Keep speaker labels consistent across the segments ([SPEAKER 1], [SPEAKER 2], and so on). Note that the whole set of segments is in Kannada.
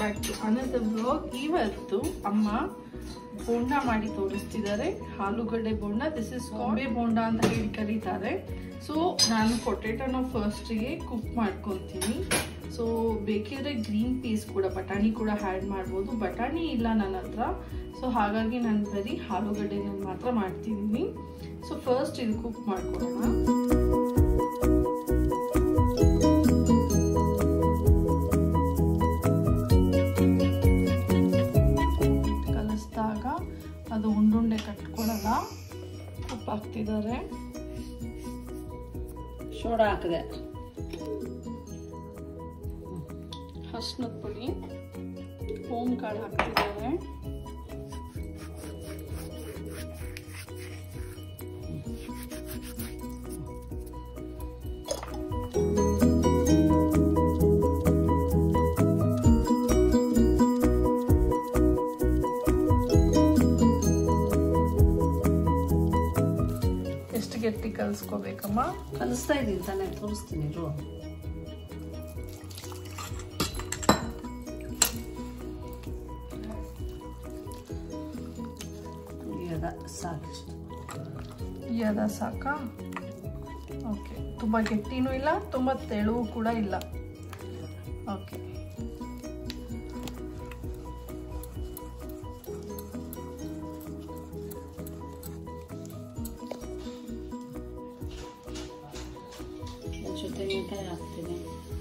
[SPEAKER 1] ಬ್ಯಾಕ್ ಟು ಅನದರ್ ಬ್ಲಾಗ್ ಇವತ್ತು ಅಮ್ಮ ಬೋಂಡ ಮಾಡಿ ತೋರಿಸ್ತಿದ್ದಾರೆ ಆಲೂಗಡ್ಡೆ ಬೋಂಡ ದಿಸ್ ಇಸ್ ಕಾಂಬೆ ಬೋಂಡ ಅಂತ ಹೇಳಿ ಕರೀತಾರೆ ಸೊ ನಾನು ಪೊಟೆಟೋನ ಫಸ್ಟಿಗೆ ಕುಕ್ ಮಾಡ್ಕೊತೀನಿ ಸೊ ಬೇಕಿದ್ರೆ ಗ್ರೀನ್ ಪೀಸ್ ಕೂಡ ಬಟಾಣಿ ಕೂಡ ಆ್ಯಡ್ ಮಾಡ್ಬೋದು ಬಟಾಣಿ ಇಲ್ಲ ನನ್ನ ಹತ್ರ ಸೊ ಹಾಗಾಗಿ ನಾನು ಬರೀ ಆಲೂಗಡ್ಡೆನ ಮಾತ್ರ ಮಾಡ್ತಿದ್ದೀನಿ ಸೊ ಫಸ್ಟ್ ಇದು ಕುಕ್ ಮಾಡ್ಕೊಳ್ಳೋಣ ಕಲಿಸಿದಾಗ ಅದು ಉಂಡುಂಡೆ ಕಟ್ಕೊಳ್ಳಲ್ಲ ಉಪ್ಪು ಹಾಕ್ತಿದ್ದಾರೆ
[SPEAKER 2] ಸೋಡಾ ಹಾಕಿದೆ
[SPEAKER 1] ಹಸ್ನದ ಪುಡಿ ಓಮ್ ಕಾಳು ಹಾಕ್ತಿದ್ದಾರೆ ಎಷ್ಟು ಗಟ್ಟಿ ಕಲಿಸ್ಕೋಬೇಕಮ್ಮ
[SPEAKER 2] ಕಲಿಸ್ತಾ ಇದ್ದೀನಿ ತಾನೇ ತೋರಿಸ್ತೀನಿ ಇರು ಅದ ಸಾಕಿಷ್ಟು
[SPEAKER 1] ಯದ ಸಾಕಾ ಓಕೆ ತುಂಬ ಗಟ್ಟಿನೂ ಇಲ್ಲ ತುಂಬ ತೆಳುವು ಕೂಡ ಇಲ್ಲ ಓಕೆ
[SPEAKER 2] ಜೊತೆ ತೆಂಗಿನಕಾಯಿ ಹಾಕ್ತೀನಿ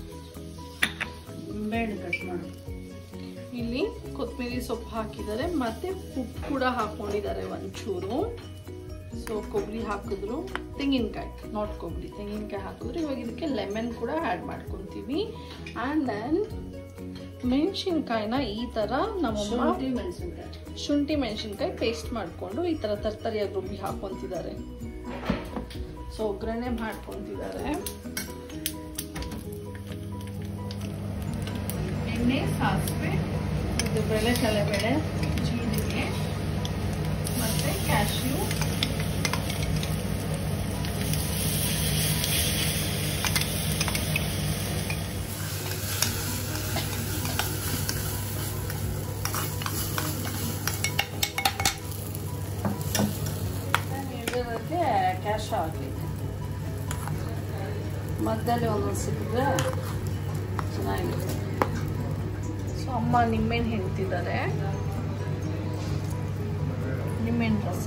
[SPEAKER 2] ಬೇಳೆ ಕಟ್ ಮಾಡು
[SPEAKER 1] ಇಲ್ಲಿ ಕೊತ್ತಂಬರಿ ಸೊಪ್ಪು ಹಾಕಿದ್ದಾರೆ ಮತ್ತೆ ಉಪ್ಪು ಕೂಡ ಹಾಕೊಂಡಿದ್ದಾರೆ ಒಂಚೂರು ಸೊ ಕೊಬ್ಬರಿ ಹಾಕಿದ್ರು ತೆಂಗಿನಕಾಯಿ ನಾಟ್ ಕೊಬ್ಬರಿ ತೆಂಗಿನಕಾಯಿ ಹಾಕಿದ್ರು ಇವಾಗ ಇದಕ್ಕೆ ಲೆಮನ್ ಕೂಡ ಆ್ಯಡ್ ಮಾಡ್ಕೊತೀವಿ ಆ್ಯಂಡ್ ದೆನ್ ಮೆಣಸಿನ್ಕಾಯಿನ ಈ ಥರ ನಮ್ಮಮ್ಮ
[SPEAKER 2] ಶುಂಠಿ ಮೆಣಸಿನ್ಕಾಯಿ
[SPEAKER 1] ಶುಂಠಿ ಮೆಣಸಿನ್ಕಾಯಿ ಪೇಸ್ಟ್ ಮಾಡಿಕೊಂಡು ಈ ಥರ ತರ್ತರಿಯಾಗಿ ರುಬ್ಬಿ ಹಾಕೊತಿದ್ದಾರೆ ಸೊ ಒಗ್ಗರಣೆ ಮಾಡ್ಕೊತಿದ್ದಾರೆ ಎಣ್ಣೆ ಸಾಸಿವೆ
[SPEAKER 2] ಇದು ಬೇಳೆ ಕಡಲೆಬೇಳೆ
[SPEAKER 1] ಜೀರಿಗೆ ಮತ್ತೆ ಕ್ಯಾಶ್ಯೂ
[SPEAKER 2] ಇದಕ್ಕೆ ಕ್ಯಾಶ್ ಹಾಕಿ ಮಧ್ಯದಲ್ಲಿ ಒಂದೊಂದು ಸಿಕ್ಕಿದ್ರೆ ಚೆನ್ನಾಗಿರುತ್ತೆ
[SPEAKER 1] ಸೊ ಅಮ್ಮ ನಿಂಬೆಹಣ್ಣು ಹಿಂಡ್ತಿದ್ದಾರೆ ನಿಂಬೆಹಣ್ಣು ರಸ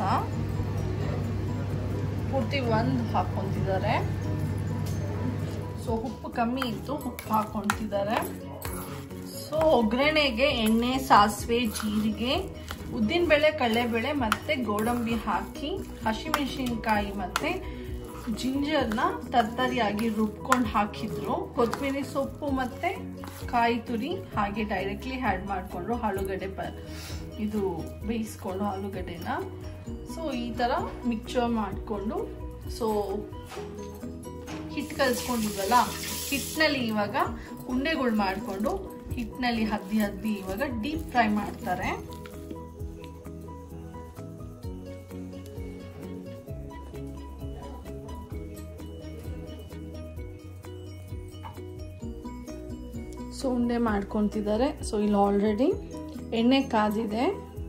[SPEAKER 1] ಪೂರ್ತಿ ಒಂದು ಹಾಕ್ಕೊಂತಿದ್ದಾರೆ ಸೊ ಉಪ್ಪು ಕಮ್ಮಿ ಇತ್ತು ಉಪ್ಪು ಹಾಕ್ಕೊಂತಿದ್ದಾರೆ ಸೊ ಒಗ್ಗರಣೆಗೆ ಎಣ್ಣೆ ಸಾಸಿವೆ ಜೀರಿಗೆ ಉದ್ದಿನಬೇಳೆ ಕಡಲೆಬೇಳೆ ಮತ್ತು ಗೋಡಂಬಿ ಹಾಕಿ ಹಸಿಮೆಣಸಿನ್ಕಾಯಿ ಮತ್ತು ಜಿಂಜರ್ನ ತರ್ತರಿಯಾಗಿ ರುಬ್ಕೊಂಡು ಹಾಕಿದ್ರು ಕೊತ್ತಂಬರಿ ಸೊಪ್ಪು ಮತ್ತು ಕಾಯಿ ತುರಿ ಹಾಗೆ ಡೈರೆಕ್ಟ್ಲಿ ಆ್ಯಡ್ ಮಾಡಿಕೊಂಡ್ರು ಆಲೂಗಡ್ಡೆ ಪ ಇದು ಬೇಯಿಸ್ಕೊಂಡು ಆಲೂಗಡ್ಡೆನ ಸೊ ಈ ಥರ ಮಿಕ್ಚರ್ ಮಾಡಿಕೊಂಡು ಸೊ ಹಿಟ್ಟು ಕಲಿಸ್ಕೊಂಡಿದ್ವಲ್ಲ ಹಿಟ್ಟಿನಲ್ಲಿ ಇವಾಗ ಉಂಡೆಗಳು ಮಾಡಿಕೊಂಡು ಹಿಟ್ಟಿನಲ್ಲಿ ಹದ್ದಿ ಹದ್ದಿ ಇವಾಗ ಡೀಪ್ ಫ್ರೈ ಮಾಡ್ತಾರೆ ಸೊ ಉಂಡೆ ಮಾಡ್ಕೊತಿದ್ದಾರೆ ಸೊ ಇಲ್ಲಿ ಆಲ್ರೆಡಿ ಎಣ್ಣೆ ಕಾದಿದೆ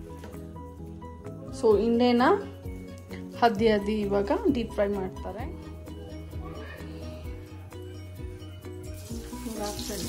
[SPEAKER 1] ಸೊ ಇಂಡೆನ ಹದ್ದಿ ಹದ್ದಿ ಇವಾಗ ಡೀಪ್ ಫ್ರೈ ಮಾಡ್ತಾರೆ
[SPEAKER 2] ಇವಾಗ ಹಾಕ್ತೀನಿ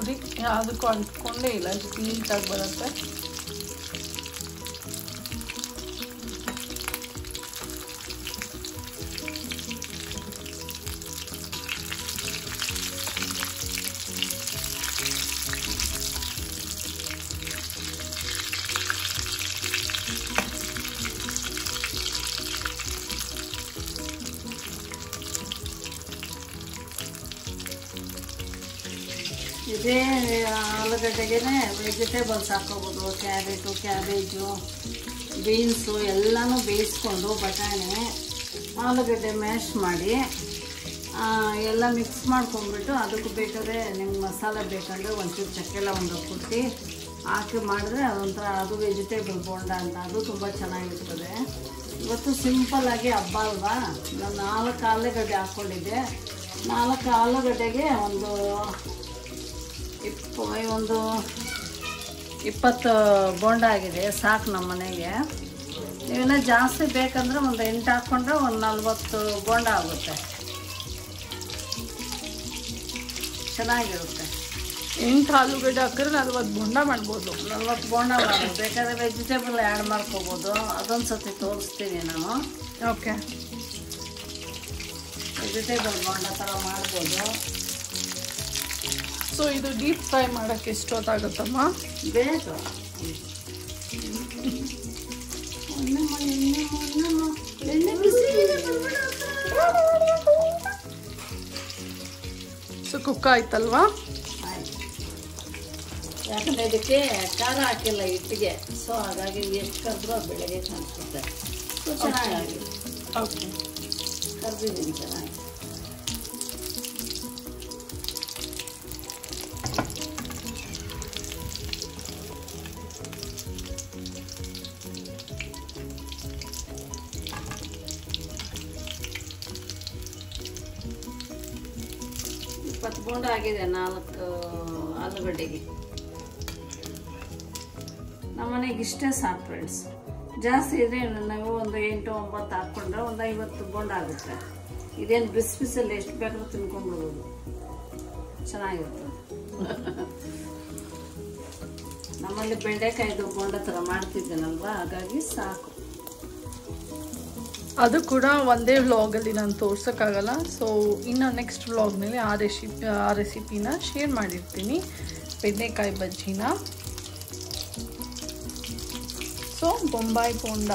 [SPEAKER 1] ನೋಡಿ ಯಾವುದಕ್ಕೂ ಅಂಟ್ಕೊಂಡೇ ಇಲ್ಲ ಎಷ್ಟು ನೀಟಾಗಿ ಬರುತ್ತೆ
[SPEAKER 2] ಇದೇ ಆಲೂಗಡ್ಡೆಗೆ ವೆಜಿಟೇಬಲ್ಸ್ ಹಾಕೋಬೋದು ಕ್ಯಾರೆಟು ಕ್ಯಾಬೇಜು ಬೀನ್ಸು ಎಲ್ಲನೂ ಬೇಯಿಸ್ಕೊಂಡು ಬಟಾಣಿ ಆಲೂಗಡ್ಡೆ ಮ್ಯಾಶ್ ಮಾಡಿ ಆ, ಎಲ್ಲ ಮಿಕ್ಸ್ ಮಾಡ್ಕೊಂಡ್ಬಿಟ್ಟು ಅದಕ್ಕೆ ಬೇಕಾದ್ರೆ ನಿಮ್ಗೆ ಮಸಾಲೆ ಬೇಕಂದ್ರೆ ಒಂಚೂರು ಚಕ್ಕೆ ಒಂದು ಕುಟ್ಟಿ ಹಾಕಿ ಮಾಡಿದ್ರೆ ಅದೊಂಥರ ಅದು ವೆಜಿಟೇಬಲ್ ಬೋಂಡ ಅಂತ ಅದು ತುಂಬ ಚೆನ್ನಾಗಿರ್ತದೆ ಇವತ್ತು ಸಿಂಪಲ್ಲಾಗಿ ಹಬ್ಬ ಅಲ್ವಾ ನಾನು ನಾಲ್ಕು ಆಲೂಗಡ್ಡೆ ಹಾಕ್ಕೊಂಡಿದ್ದೆ ನಾಲ್ಕು ಆಲೂಗಡ್ಡೆಗೆ ಒಂದು ಇಪ್ಪ ಒಂದು ಇಪ್ಪತ್ತು ಬೋಂಡ ಆಗಿದೆ ಸಾಕು ನಮ್ಮ ಮನೆಗೆ ನೀವಿನ್ನ ಜಾಸ್ತಿ ಬೇಕಂದ್ರೆ ಒಂದು ಎಂಟು ಹಾಕ್ಕೊಂಡ್ರೆ ಒಂದು ನಲ್ವತ್ತು ಬೋಂಡ ಆಗುತ್ತೆ ಚೆನ್ನಾಗಿರುತ್ತೆ
[SPEAKER 1] ಎಂಟು ಆಲೂಗಡ್ಡೆ ಹಾಕಿದ್ರೆ ನಲ್ವತ್ತು ಬೊಂಡ ಮಾಡ್ಬೋದು
[SPEAKER 2] ನಲ್ವತ್ತು ಬೋಂಡ ಮಾಡ್ಬೋದು ಬೇಕಾದ್ರೆ ವೆಜಿಟೇಬಲ್ ಆ್ಯಡ್ ಮಾಡ್ಕೋಬೋದು ಅದೊಂದು ಸತಿ ತೋರಿಸ್ತೀನಿ ನಾನು
[SPEAKER 1] ಓಕೆ
[SPEAKER 2] ವೆಜಿಟೇಬಲ್ ಬೋಂಡ ಥರ ಮಾಡ್ಬೋದು
[SPEAKER 1] ಸೊ ಇದು ಡೀಪ್ ಫ್ರೈ ಮಾಡೋಕ್ಕೆ ಎಷ್ಟೊತ್ತಾಗುತ್ತಮ್ಮ
[SPEAKER 2] ಬೇಕು ಎಣ್ಣೆ ಬಿಸಿ ಇದೆ, ಬರ್ಬೇಡ ಹತ್ರ.
[SPEAKER 1] ಸೊ ಕುಕ್ ಆಯ್ತಲ್ವಾ
[SPEAKER 2] ಆಯ್ತು. ಯಾಕಂದ್ರೆ ಇದಕ್ಕೆ ಖಾರ ಹಾಕಿಲ್ಲ ಹಿಟ್ಟಿಗೆ ಸೊ ಹಾಗಾಗಿ ಎಷ್ಟು ಕರೆದ್ರೂ ಅದು ಬೆಳಗ್ಗೆ ಕಾಣಿಸುತ್ತೆ ಸೊ ಚೆನ್ನಾಗಿ
[SPEAKER 1] ಓಕೆ
[SPEAKER 2] ಕರೆದಿದ್ದೀನಿ ಚೆನ್ನಾಗಿ ಇಪ್ಪತ್ತು ಬೋಂಡ ಆಗಿದೆ ನಾಲ್ಕು ಆಲೂಗಡ್ಡೆಗೆ ನಮ್ಮ ಮನೆಗೆ ಇಷ್ಟೇ ಸಾಕು ಫ್ರೆಂಡ್ಸ್ ಜಾಸ್ತಿ ಇದ್ರೆ ನಾವು ಒಂದು ಎಂಟು ಒಂಬತ್ತು ಹಾಕ್ಕೊಂಡ್ರೆ ಒಂದು ಐವತ್ತು ಬೋಂಡ ಆಗುತ್ತೆ ಇದೇನು ಬಿಸಿ ಬಿಸಿಲ್ಲಿ ಎಷ್ಟು ಬೇಕಾದ್ರೂ ತಿನ್ಕೊಂಡ್ಬಿಡ್ಬೋದು ಚೆನ್ನಾಗಿರ್ತದೆ ನಮ್ಮಲ್ಲಿ ಬೆಂಡೆಕಾಯ್ದು ಬೋಂಡ ಥರ ಮಾಡ್ತಿದ್ದೇನಲ್ವಾ ಹಾಗಾಗಿ ಸಾಕು
[SPEAKER 1] ಅದು ಕೂಡ ಒಂದೇ ವ್ಲಾಗಲ್ಲಿ ನಾನು ತೋರ್ಸೋಕ್ಕಾಗಲ್ಲ ಸೊ ಇನ್ನು ನೆಕ್ಸ್ಟ್ ವ್ಲಾಗ್ನಲ್ಲಿ ಆ ರೆಸಿಪಿ ಆ ರೆಸಿಪಿನ ಶೇರ್ ಮಾಡಿರ್ತೀನಿ ಬೆಂಡೆಕಾಯಿ ಬಜ್ಜಿನ ಸೊ ಬೊಂಬಾಯಿ ಬೋಂಡ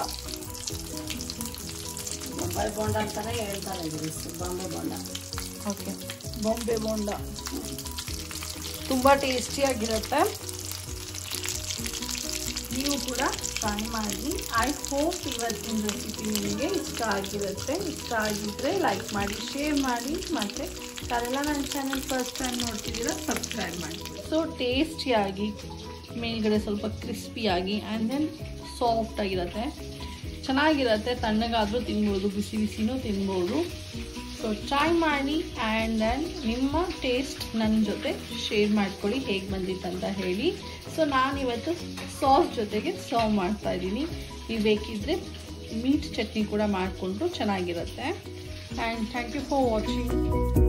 [SPEAKER 2] ಬೊಂಬಾಯಿ ಬೋಂಡ ಅಂತಾನೆ ಹೇಳ್ತಾರೆ ಇದು ಬಾಂಬೆ ಬೋಂಡ
[SPEAKER 1] ಓಕೆ ಬಾಂಬೆ ಬೋಂಡ ತುಂಬ ಟೇಸ್ಟಿಯಾಗಿರುತ್ತೆ ನೀವು ಕೂಡ ಟ್ರೈ ಮಾಡಿ ಐ ಹೋಪ್ ಇವತ್ತಿನ ರೆಸಿಪಿ ನಿಮಗೆ ಇಷ್ಟ ಆಗಿರುತ್ತೆ ಇಷ್ಟ ಆಗಿದ್ದರೆ ಲೈಕ್ ಮಾಡಿ ಶೇರ್ ಮಾಡಿ ಮತ್ತು ಯಾರೆಲ್ಲ ನನ್ನ ಚಾನಲ್ ಫಸ್ಟ್ ಟೈಮ್ ನೋಡ್ತಿದ್ದೀರಾ ಸಬ್ಸ್ಕ್ರೈಬ್ ಮಾಡಿ ಸೊ ಟೇಸ್ಟಿಯಾಗಿ ಮೇಲ್ಗಡೆ ಸ್ವಲ್ಪ ಕ್ರಿಸ್ಪಿಯಾಗಿ ಆ್ಯಂಡ್ ದೆನ್ ಸಾಫ್ಟ್ ಆಗಿರುತ್ತೆ ಚೆನ್ನಾಗಿರುತ್ತೆ ತಣ್ಣಗಾದರೂ ತಿನ್ಬೋದು ಬಿಸಿ ಬಿಸಿನೂ ತಿನ್ಬೋದು ಸೊ ಟ್ರೈ ಮಾಡಿ ಆ್ಯಂಡ್ ದೆನ್ ನಿಮ್ಮ ಟೇಸ್ಟ್ ನನ್ನ ಜೊತೆ ಶೇರ್ ಮಾಡ್ಕೊಳ್ಳಿ ಹೇಗೆ ಬಂದಿತ್ತಂತ ಹೇಳಿ ಸೊ ನಾನಿವತ್ತು ಸಾಸ್ ಜೊತೆಗೆ ಸರ್ವ್ ಮಾಡ್ತಾ ಇದ್ದೀನಿ ನೀವು ಬೇಕಿದ್ದರೆ ಮೀಟ್ ಚಟ್ನಿ ಕೂಡ ಮಾಡಿಕೊಂಡ್ರು ಚೆನ್ನಾಗಿರುತ್ತೆ and thank you for watching